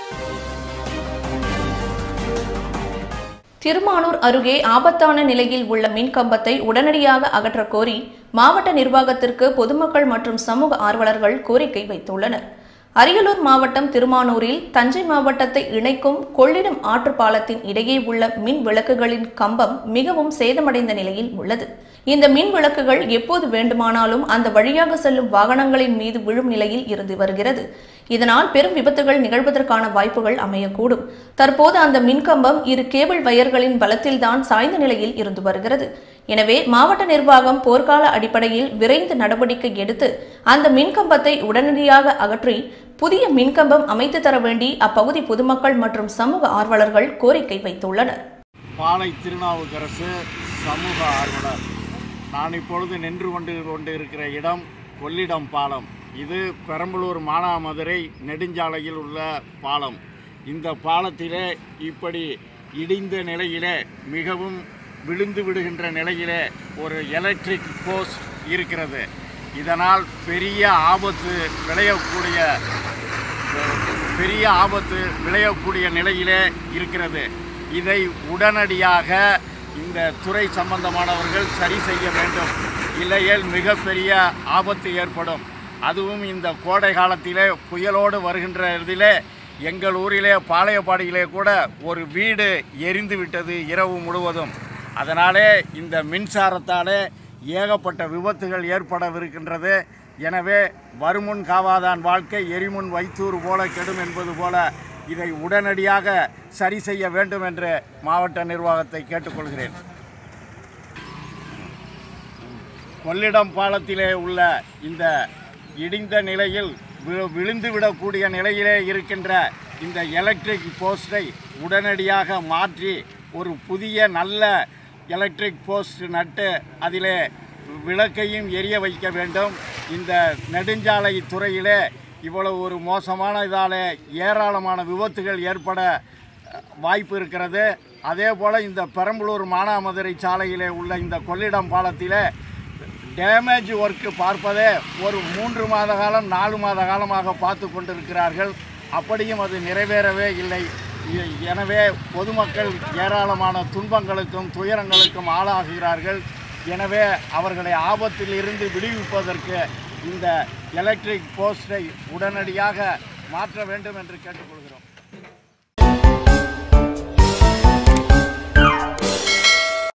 திருமானூர் அருகே ஆபத்தான நிலையில் உள்ள மின் கம்பத்தை உடனடியாக அகற்றக் கோரி மாவட்ட நிர்வாகத்திற்கு பொதுமக்கள் மற்றும் சமூக ஆர்வலர்கள் கோரிக்கை வைத்துள்ளனர் அரியலூர் மாவட்டம் திருமானூரில் தஞ்சை மாவட்டத்தை இணைக்கும் கொள்ளிடம் ஆற்று பாலத்தின் இடையே உள்ள மின் விளக்குகளின் கம்பம் மிகவும் சேதமடைந்த நிலையில் உள்ளது இந்த மின் விளக்குகள் எப்போது வேண்டுமானாலும் அந்த வழியாக செல்லும் வாகனங்களின் மீது விழும் நிலையில் இருந்து வருகிறது இதனால் பெரும் விபத்துகள் நிகழ்வதற்கான வாய்ப்புகள் அமையக்கூடும் தற்போது அந்த மின்கம்பம் இரு கேபிள் வயர்களின் பலத்தில்தான் சாய்ந்த நிலையில் இருந்து வருகிறது எனவே மாவட்ட நிர்வாகம் போர்க்கால அடிப்படையில் விரைந்து நடவடிக்கை எடுத்து அந்த மின்கம்பத்தை உடனடியாக அகற்றி புதிய மின்கம்பம் அமைத்து தர வேண்டி அப்பகுதி பொதுமக்கள் மற்றும் சமூக ஆர்வலர்கள் கோரிக்கை வைத்துள்ளனர் பாலை திருநாவுக்கரசு சமூக ஆர்வலர் நான் இப்பொழுது நின்று கொண்டு கொண்டு இருக்கிற இடம் கொள்ளிடம் பாலம் இது பெரம்பலூர் மானாமதுரை நெடுஞ்சாலையில் உள்ள பாலம் இந்த பாலத்திலே இப்படி இடிந்த நிலையிலே மிகவும் விழுந்து விடுகின்ற நிலையிலே ஒரு எலக்ட்ரிக் போஸ்ட் இருக்கிறது இதனால் பெரிய ஆபத்து விளையக்கூடிய பெரிய ஆபத்து விளையக்கூடிய நிலையிலே இருக்கிறது இதை உடனடியாக இந்த துறை சம்பந்தமானவர்கள் சரி செய்ய வேண்டும் இல்லையேல் மிகப்பெரிய ஆபத்து ஏற்படும் அதுவும் இந்த கோடை காலத்திலே புயலோடு வருகின்ற இதிலே எங்கள் ஊரிலே பாளையப்பாடியிலே கூட ஒரு வீடு எரிந்து விட்டது இரவு முழுவதும் அதனாலே இந்த மின்சாரத்தாலே ஏகப்பட்ட விபத்துகள் ஏற்படவிருக்கின்றது எனவே வருமுன் காவாதான் வாழ்க்கை எரிமுன் வைத்தூர் போல கெடும் என்பது போல இதை உடனடியாக சரி செய்ய வேண்டும் என்று மாவட்ட நிர்வாகத்தை கேட்டுக்கொள்கிறேன் கொள்ளிடம் பாலத்திலே உள்ள இந்த இடிந்த நிலையில் வி- விழுந்து விடக்கூடிய நிலையிலே இருக்கின்ற இந்த எலக்ட்ரிக் போஸ்டை உடனடியாக மாற்றி ஒரு புதிய நல்ல எலக்ட்ரிக் போஸ்ட் நட்டு அதிலே விளக்கையும் எரிய வைக்க வேண்டும் இந்த நெடுஞ்சாலை துறையிலே இவ்வளவு ஒரு மோசமான இதாலே ஏராளமான விபத்துகள் ஏற்பட அஹ், வாய்ப்பு இருக்கிறது அதே போல் இந்த பெரம்பலூர் மானாமதுரை சாலையிலே உள்ள இந்த கொள்ளிடம் பாலத்திலே டேமேஜ் ஒர்க்கு பார்ப்பதே ஒரு மூன்று மாத காலம் நாலு மாத காலமாக பார்த்து கொண்டிருக்கிறார்கள் அப்படியும் அது நிறைவேறவே இல்லை எ- எனவே பொதுமக்கள் ஏராளமான துன்பங்களுக்கும் துயரங்களுக்கும் ஆளாகிறார்கள் எனவே அவர்களை ஆபத்தில் இருந்து விடுவிப்பதற்கு இந்த எலக்ட்ரிக் போஸ்டை உடனடியாக மாற்ற வேண்டும் என்று கேட்டுக்கொள்கிறோம்